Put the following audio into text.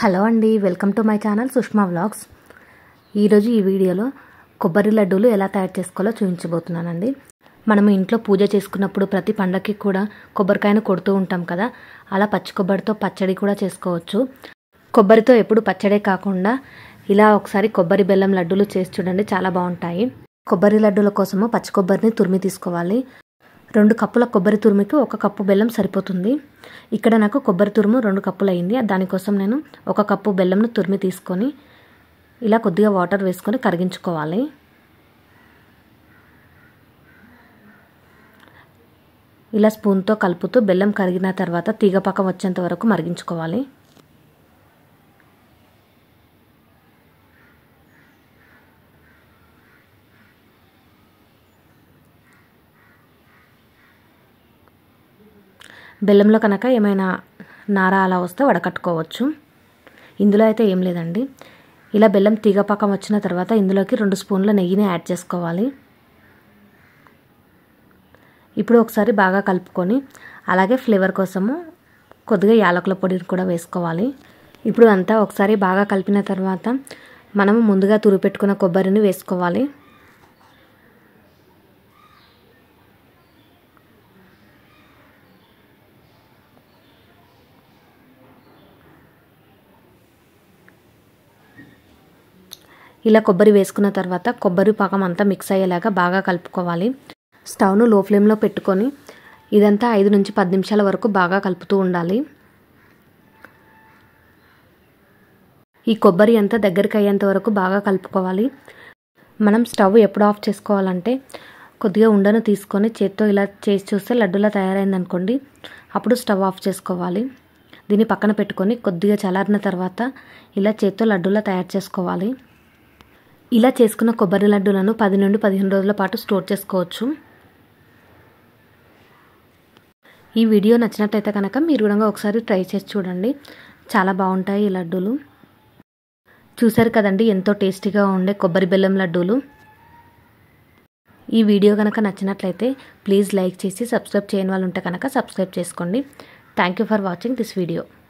hello అండి welcome to my channel Sushma vlogs ఈరోజు ఈ వీడియోలో కొబ్బరి లడ్డూలు ఎలా తయారు చేసుకోవాలో చూపించబోతున్నానండి మనము ఇంట్లో పూజ చేసుకున్నప్పుడు ప్రతి పండగకి కూడా కొబ్బరికాయను కొడుతూ ఉంటాం కదా అలా పచ్చి కొబ్బరితో పచ్చడి కూడా చేసుకోవచ్చు కొబ్బరితో ఎప్పుడు పచ్చడే కాకుండా ఇలా ఒకసారి కొబ్బరి బెల్లం లడ్డూలు చేసి చూడండి చాలా బాగుంటాయి కొబ్బరి లడ్డూల కోసము పచ్చి కొబ్బరిని తురిమి తీసుకోవాలి రెండు కప్పుల కొబ్బరి తురుముకి ఒక కప్పు బెల్లం సరిపోతుంది ఇక్కడ నాకు కొబ్బరి తురుము రెండు కప్పులు అయింది దానికోసం నేను ఒక కప్పు బెల్లంను తురిమి తీసుకొని ఇలా కొద్దిగా వాటర్ వేసుకొని కరిగించుకోవాలి ఇలా స్పూన్తో కలుపుతూ బెల్లం కరిగిన తర్వాత తీగ పక్కం వచ్చేంత వరకు మరిగించుకోవాలి బెల్లంలో కనుక ఏమైనా నార అలా వస్తే వడకట్టుకోవచ్చు ఇందులో అయితే ఏం లేదండి ఇలా బెల్లం తీగ పక్కం వచ్చిన తర్వాత ఇందులోకి రెండు స్పూన్ల నెయ్యిని యాడ్ చేసుకోవాలి ఇప్పుడు ఒకసారి బాగా కలుపుకొని అలాగే ఫ్లేవర్ కోసము కొద్దిగా యాలకుల పొడిని కూడా వేసుకోవాలి ఇప్పుడు అంతా ఒకసారి బాగా కలిపిన తర్వాత మనము ముందుగా తురిపెట్టుకున్న కొబ్బరిని వేసుకోవాలి ఇలా కొబ్బరి వేసుకున్న తర్వాత కొబ్బరి పాకం అంతా మిక్స్ అయ్యేలాగా బాగా కలుపుకోవాలి స్టవ్ను లో ఫ్లేమ్లో పెట్టుకొని ఇదంతా ఐదు నుంచి పది నిమిషాల వరకు బాగా కలుపుతూ ఉండాలి ఈ కొబ్బరి అంతా దగ్గరికి అయ్యేంత వరకు బాగా కలుపుకోవాలి మనం స్టవ్ ఎప్పుడు ఆఫ్ చేసుకోవాలంటే కొద్దిగా ఉండను తీసుకొని చేత్తో ఇలా చేసి చూస్తే లడ్డూలా తయారైంది అనుకోండి అప్పుడు స్టవ్ ఆఫ్ చేసుకోవాలి దీన్ని పక్కన పెట్టుకొని కొద్దిగా చల్లారిన తర్వాత ఇలా చేత్తో లడ్డూలా తయారు చేసుకోవాలి ఇలా చేసుకున్న కొబ్బరి లడ్డూలను పది నుండి పదిహేను రోజుల పాటు స్టోర్ చేసుకోవచ్చు ఈ వీడియో నచ్చినట్టయితే కనుక మీరు కూడా ఒకసారి ట్రై చేసి చూడండి చాలా బాగుంటాయి ఈ లడ్డూలు చూసారు కదండి ఎంతో టేస్టీగా ఉండే కొబ్బరి బెల్లం లడ్డూలు ఈ వీడియో కనుక నచ్చినట్లయితే ప్లీజ్ లైక్ చేసి సబ్స్క్రైబ్ చేయని వాళ్ళు ఉంటే కనుక సబ్స్క్రైబ్ చేసుకోండి thank you for watching this video